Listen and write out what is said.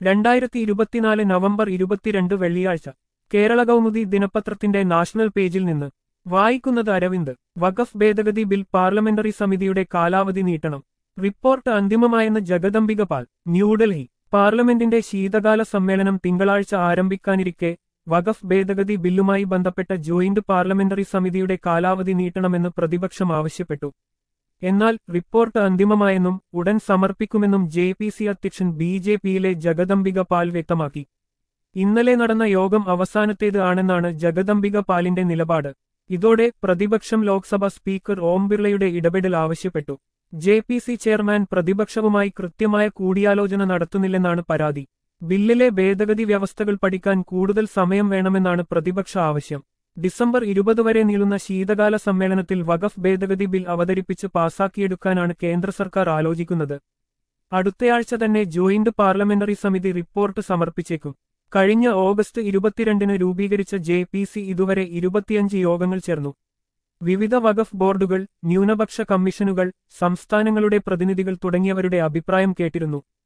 രണ്ടായിരത്തി ഇരുപത്തിനാല് നവംബർ ഇരുപത്തിരണ്ട് വെള്ളിയാഴ്ച കേരള കൗമുദി ദിനപത്രത്തിന്റെ നാഷണൽ പേജിൽ നിന്ന് വായിക്കുന്നത് അരവിന്ദ് വഖഫ് ഭേദഗതി ബിൽ പാർലമെന്ററി സമിതിയുടെ കാലാവധി നീട്ടണം റിപ്പോർട്ട് അന്തിമമായെന്ന് ജഗദംബിക പാൽ ന്യൂഡൽഹി പാർലമെന്റിന്റെ ശീതകാല സമ്മേളനം തിങ്കളാഴ്ച ആരംഭിക്കാനിരിക്കെ വഖഫ് ഭേദഗതി ബില്ലുമായി ബന്ധപ്പെട്ട ജോയിന്റ് പാർലമെന്ററി സമിതിയുടെ കാലാവധി നീട്ടണമെന്ന് പ്രതിപക്ഷം ആവശ്യപ്പെട്ടു എന്നാൽ റിപ്പോർട്ട് അന്തിമമായെന്നും ഉടൻ സമർപ്പിക്കുമെന്നും ജെ പി സി അധ്യക്ഷൻ ബി ജെ പിയിലെ ജഗദംബിക പാൽ വ്യക്തമാക്കി ഇന്നലെ നടന്ന യോഗം അവസാനത്തേത് ആണെന്നാണ് ജഗദംബിക പാലിന്റെ നിലപാട് ഇതോടെ പ്രതിപക്ഷം ലോക്സഭ സ്പീക്കർ ഓം ബിർളയുടെ ഇടപെടൽ ആവശ്യപ്പെട്ടു ജെ പി സി ചെയർമാൻ പ്രതിപക്ഷവുമായി കൃത്യമായ കൂടിയാലോചന നടത്തുന്നില്ലെന്നാണ് പരാതി ബില്ലിലെ ഭേദഗതി വ്യവസ്ഥകൾ പഠിക്കാൻ കൂടുതൽ സമയം വേണമെന്നാണ് പ്രതിപക്ഷ ആവശ്യം ഡിസംബർ ഇരുപത് വരെ നീളുന്ന ശീതകാല സമ്മേളനത്തിൽ വഖഫ് ഭേദഗതി ബിൽ അവതരിപ്പിച്ച് പാസാക്കിയെടുക്കാനാണ് കേന്ദ്ര സർക്കാർ ആലോചിക്കുന്നത് അടുത്തയാഴ്ച തന്നെ ജോയിന്റ് പാർലമെന്ററി സമിതി റിപ്പോർട്ട് സമർപ്പിച്ചേക്കും കഴിഞ്ഞ ഓഗസ്റ്റ് ഇരുപത്തിരണ്ടിന് രൂപീകരിച്ച ജെ പി സി ഇതുവരെ ഇരുപത്തിയഞ്ച് യോഗങ്ങൾ ചേർന്നു വിവിധ വഖഫ് ബോർഡുകൾ ന്യൂനപക്ഷ കമ്മീഷനുകൾ സംസ്ഥാനങ്ങളുടെ പ്രതിനിധികൾ തുടങ്ങിയവരുടെ അഭിപ്രായം കേട്ടിരുന്നു